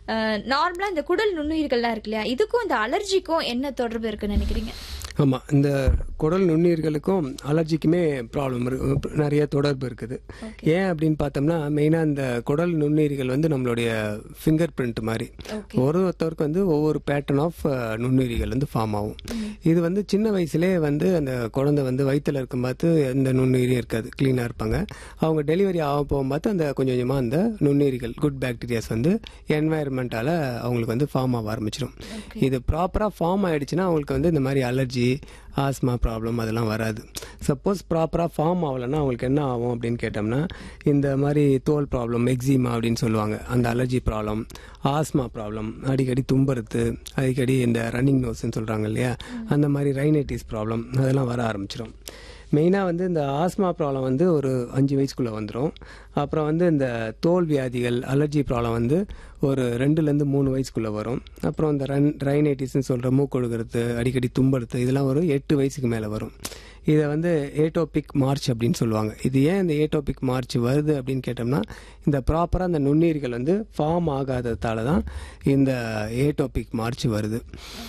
நார்மலா இந்த குடல் நுண்ணுயிர்கள்லாம் இருக்கு இல்லையா இதுக்கும் இந்த அலர்ஜிக்கும் என்ன தொடர்பு இருக்குன்னு நினைக்கிறீங்க ஆமாம் இந்த குடல் நுண்ணுயிர்களுக்கும் அலர்ஜிக்குமே ப்ராப்ளம் இருக்கு நிறைய தொடர்பு இருக்குது ஏன் அப்படின்னு பார்த்தோம்னா மெயினாக இந்த குடல் நுண்ணுயிர்கள் வந்து நம்மளுடைய ஃபிங்கர் பிரிண்ட் மாதிரி ஒரு ஒருத்தருக்கு வந்து ஒவ்வொரு பேட்டர்ன் ஆஃப் நுண்ணுயிரிகள் வந்து ஃபார்ம் ஆகும் இது வந்து சின்ன வயசுலேயே வந்து அந்த குழந்தை வந்து வயிற்றில் இருக்கும் பார்த்து எந்த நுண்ணுயிரியும் இருக்காது க்ளீனாக இருப்பாங்க அவங்க டெலிவரி ஆக போகும் பார்த்து அந்த கொஞ்சம் கொஞ்சமாக அந்த நுண்ணுயிரிகள் குட் பாக்டீரியாஸ் வந்து என்வாயர்மெண்ட்டால் அவங்களுக்கு வந்து ஃபார்ம் ஆக ஆரம்பிச்சிடும் இது ப்ராப்பராக ஃபார்ம் ஆயிடுச்சுன்னா அவங்களுக்கு வந்து இந்த மாதிரி அலர்ஜி ஆஸ்மா ப்ராப்ளம் அதெல்லாம் வராது சப்போஸ் ப்ராப்பராக ஃபார்ம் ஆகலைன்னா அவங்களுக்கு என்ன ஆகும் அப்படின்னு கேட்டோம்னா இந்த மாதிரி தோல் ப்ராப்ளம் எக்ஸிமா அப்படின்னு சொல்லுவாங்க அந்த அலர்ஜி ப்ராப்ளம் ஆஸ்மா ப்ராப்ளம் அடிக்கடி தும்புறது அடிக்கடி இந்த ரன்னிங் நோஸ்ன்னு சொல்கிறாங்க இல்லையா அந்த மாதிரி ரைனைட்டிஸ் ப்ராப்ளம் அதெல்லாம் வர ஆரம்பிச்சிடும் மெயினாக வந்து இந்த ஆஸ்மா ப்ராப்ளம் வந்து ஒரு அஞ்சு வயசுக்குள்ளே வந்துடும் அப்புறம் வந்து இந்த தோல் வியாதிகள் அலர்ஜி ப்ராப்ளம் வந்து ஒரு ரெண்டுலேருந்து மூணு வயசுக்குள்ளே வரும் அப்புறம் இந்த ரன் ரைனைட்டிஸ்னு சொல்கிற மூக்கொழுகிறது அடிக்கடி தும்படுத்து இதெல்லாம் ஒரு எட்டு வயசுக்கு மேலே வரும் இதை வந்து ஏட்டோபிக் மார்ச் அப்படின்னு சொல்லுவாங்க இது ஏன் இந்த ஏட்டோபிக் மார்ச் வருது அப்படின்னு கேட்டோம்னா இந்த ப்ராப்பராக அந்த நுண்ணீர்கள் வந்து ஃபார்ம் ஆகாததால தான் இந்த ஏட்டோபிக் மார்ச் வருது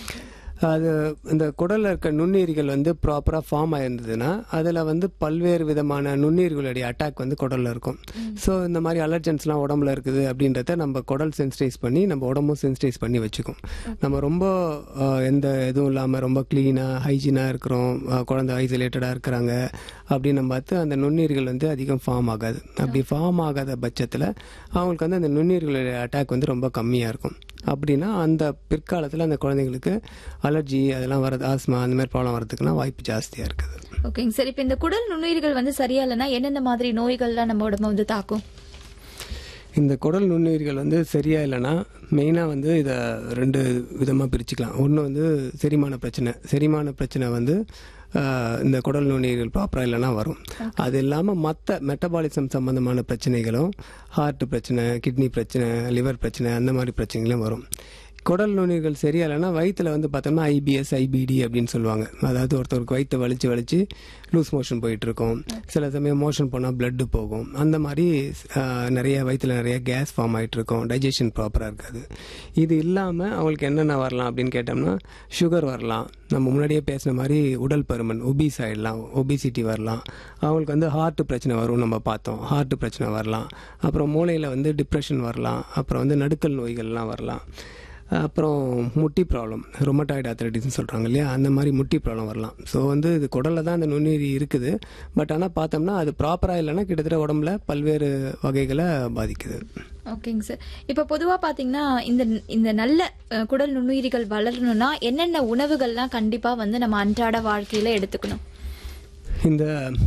அது இந்த குடலில் இருக்க நுண்ணுயிர்கள் வந்து ப்ராப்பராக ஃபார்ம் ஆயிருந்ததுன்னா அதில் வந்து பல்வேறு விதமான நுண்ணுயிர்களுடைய அட்டாக் வந்து குடலில் இருக்கும் ஸோ இந்த மாதிரி அலர்ஜன்ஸ்லாம் உடம்புல இருக்குது அப்படின்றத நம்ம குடல் சென்சிடைஸ் பண்ணி நம்ம உடம்பும் சென்சிடைஸ் பண்ணி வச்சுக்கும் நம்ம ரொம்ப அஹ், எந்த இதுவும் இல்லாமல் ரொம்ப க்ளீனாக ஹைஜீனாக இருக்கிறோம் அஹ், குழந்தை ஐசோலேட்டடாக இருக்கிறாங்க அப்படின்னு நம்ம பார்த்து அந்த நுண்ணுயிர்கள் வந்து அதிகம் ஃபார்ம் ஆகாது அப்படி ஃபார்ம் ஆகாத பட்சத்தில் அவங்களுக்கு வந்து அந்த நுண்ணுயிர்களுடைய அட்டாக் வந்து ரொம்ப கம்மியாக இருக்கும் அப்படின்னா அந்த பிற்காலத்தில் அந்த குழந்தைங்களுக்கு அலர்ஜி அதெல்லாம் வரது ஆஸ்மா அந்த மாதிரி ப்ராப்ளம் வரதுக்குலாம் வாய்ப்பு ஜாஸ்தியாக இருக்குது ஓகேங்க சார் இப்போ இந்த குடல் நுண்ணுயிர்கள் வந்து சரியா இல்லைன்னா என்னென்ன மாதிரி நோய்கள்லாம் நம்ம உடம்ப வந்து தாக்கும் இந்த குடல் நுண்ணுயிர்கள் வந்து சரியா இல்லைன்னா மெயினாக வந்து இதை ரெண்டு விதமாக பிரிச்சுக்கலாம் ஒன்று வந்து செரிமான பிரச்சனை செரிமான பிரச்சனை வந்து ஆஹ், இந்த குடல் நுண்ணுயிர்கள் ப்ராப்பராக இல்லைன்னா வரும் அது இல்லாமல் மற்ற மெட்டபாலிசம் சம்பந்தமான பிரச்சனைகளும் ஹார்ட் பிரச்சனை கிட்னி பிரச்சனை லிவர் பிரச்சனை அந்த மாதிரி பிரச்சனைகளும் வரும் குடல் நுண்ணுயிர்கள் சரியா இல்லைன்னா வயிற்றுல வந்து பார்த்தோம்னா ஐபிஎஸ் ஐபிடி அப்படின்னு சொல்லுவாங்க அதாவது ஒருத்தருக்கு வயிற்று வலிச்சு வலிச்சு லூஸ் மோஷன் போயிட்டு இருக்கும் சில சமயம் மோஷன் போனால் பிளட்டு போகும் அந்த மாதிரி ஆஹ், நிறைய வயிற்றுல நிறைய கேஸ் ஃபார்ம் ஆயிட்டு இருக்கும் டைஜஷன் ப்ராப்பராக இருக்காது இது இல்லாமல் அவங்களுக்கு என்னென்ன வரலாம் அப்படின்னு கேட்டோம்னா சுகர் வரலாம் நம்ம முன்னாடியே பேசின மாதிரி உடல் பருமன் ஒபீஸ் ஆயிடலாம் ஒபிசிட்டி வரலாம் அவங்களுக்கு வந்து ஹார்ட் பிரச்சனை வரும் நம்ம பார்த்தோம் ஹார்ட் பிரச்சனை வரலாம் அப்புறம் மூளையில் வந்து டிப்ரெஷன் வரலாம் அப்புறம் வந்து நடுக்கல் நோய்கள்லாம் வரலாம் அப்புறம் முட்டி ப்ராப்ளம் ரொமட்டாய்டு ஆத்தரைட்டிஸ்னு சொல்கிறாங்க இல்லையா அந்த மாதிரி முட்டி ப்ராப்ளம் வரலாம் ஸோ வந்து இது குடலில் தான் அந்த நுண்ணுயிரி இருக்குது பட் ஆனால் பார்த்தோம்னா அது ப்ராப்பராக இல்லைன்னா கிட்டத்தட்ட உடம்புல பல்வேறு வகைகளை பாதிக்குது ஓகேங்க சார் இப்போ பொதுவா பாத்தீங்கன்னா இந்த இந்த நல்ல அஹ், குடல் நுண்ணுயிரிகள் வளரணும்னா என்னென்ன உணவுகள்லாம் கண்டிப்பா வந்து நம்ம அன்றாட வாழ்க்கையில எடுத்துக்கணும் இந்த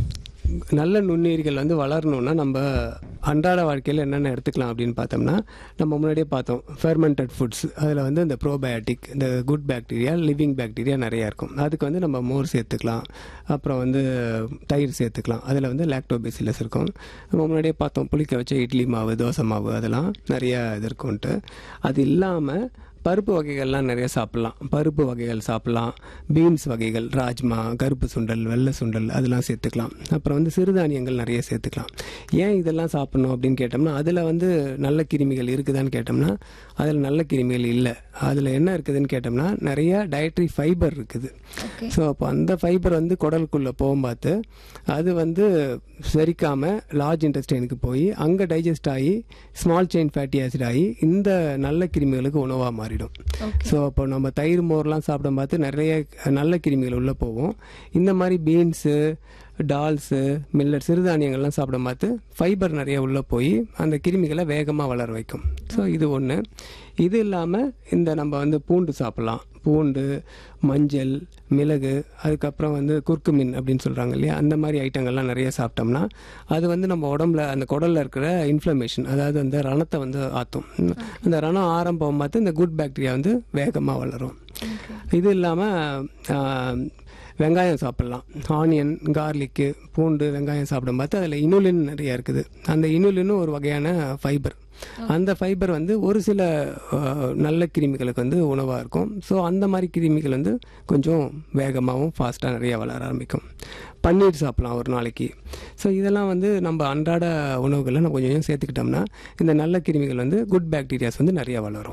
நல்ல நுண்ணுயிர்கள் வந்து வளரணும்னா நம்ம அன்றாட வாழ்க்கையில் என்னென்ன எடுத்துக்கலாம் அப்படின்னு பார்த்தோம்னா நம்ம முன்னாடியே பார்த்தோம் ஃபெர்மெண்டட் ஃபுட்ஸ் அதில் வந்து இந்த ப்ரோபயோட்டிக் இந்த குட் பாக்டீரியா லிவிங் பாக்டீரியா நிறையா இருக்கும் அதுக்கு வந்து நம்ம மோர் சேர்த்துக்கலாம் அப்புறம் வந்து தயிர் சேர்த்துக்கலாம் அதில் வந்து லாக்டோபேசிலஸ் இருக்கும் நம்ம முன்னாடியே பார்த்தோம் புளிக்க வச்ச இட்லி மாவு தோசை மாவு அதெல்லாம் நிறைய இது இருக்கும்ன்ட்டு அது இல்லாமல் பருப்பு வகைகள்லாம் நிறைய சாப்பிடலாம் பருப்பு வகைகள் சாப்பிடலாம் பீன்ஸ் வகைகள் ராஜ்மா கருப்பு சுண்டல் வெள்ளை சுண்டல் அதெல்லாம் சேர்த்துக்கலாம் அப்புறம் வந்து சிறுதானியங்கள் நிறைய சேர்த்துக்கலாம் ஏன் இதெல்லாம் சாப்பிடணும் அப்படின்னு கேட்டோம்னா அதில் வந்து நல்ல கிருமிகள் இருக்குதான்னு கேட்டோம்னா அதில் நல்ல கிருமிகள் இல்லை அதில் என்ன இருக்குதுன்னு கேட்டோம்னா நிறைய டயட்ரி ஃபைபர் இருக்குது ஓகே ஸோ அப்போ அந்த ஃபைபர் வந்து குடலுக்குள்ளே போகும் பார்த்து அது வந்து செரிக்காமல் லார்ஜ் இன்டெஸ்டைனுக்கு போய் அங்கே டைஜஸ்ட் ஆகி ஸ்மால் செயின் ஃபேட்டி ஆசிட் ஆகி இந்த நல்ல கிருமிகளுக்கு உணவாக மாறிடும் ஓகே ஸோ அப்போ நம்ம தயிர் மோர்லாம் சாப்பிடும் பார்த்து நிறைய நல்ல கிருமிகள் உள்ளே போகும் இந்த மாதிரி பீன்ஸு டால்ஸு மில்லட் சிறுதானியங்கள்லாம் சாப்பிடும் பார்த்து ஃபைபர் நிறைய உள்ளே போய் அந்த கிருமிகளை வேகமாக வளர வைக்கும் ஸோ இது ஒன்று இது இல்லாமல் இந்த நம்ம வந்து பூண்டு சாப்பிட்லாம் பூண்டு மஞ்சள் மிளகு அதுக்கப்புறம் வந்து குர்குமின் அப்படின்னு சொல்கிறாங்க இல்லையா அந்த மாதிரி ஐட்டங்கள்லாம் நிறைய சாப்பிட்டோம்னா அது வந்து நம்ம உடம்புல அந்த குடலில் இருக்கிற இன்ஃப்ளமேஷன் அதாவது அந்த ரணத்தை வந்து ஆற்றும் அந்த ரணம் ஆரம்பம் பார்த்து இந்த குட் பாக்டீரியா வந்து வேகமாக வளரும் இது இல்லாமல் வெங்காயம் சாப்பிடலாம் ஆனியன் கார்லிக்கு பூண்டு வெங்காயம் சாப்பிடும் பார்த்து அதில் இனுலின் நிறைய இருக்குது அந்த இனுலினும் ஒரு வகையான ஃபைபர் அந்த ஃபைபர் வந்து ஒரு சில அஹ், நல்ல கிருமிகளுக்கு வந்து உணவாக இருக்கும் ஸோ அந்த மாதிரி கிருமிகள் வந்து கொஞ்சம் வேகமாகவும் ஃபாஸ்ட்டாக நிறைய வளர ஆரம்பிக்கும் பன்னீர் சாப்பிடலாம் ஒரு நாளைக்கு ஸோ இதெல்லாம் வந்து நம்ம அன்றாட உணவுகளை நம்ம கொஞ்சம் கொஞ்சம் சேர்த்துக்கிட்டோம்னா இந்த நல்ல கிருமிகள் வந்து குட் பாக்டீரியாஸ் வந்து நிறைய வளரும்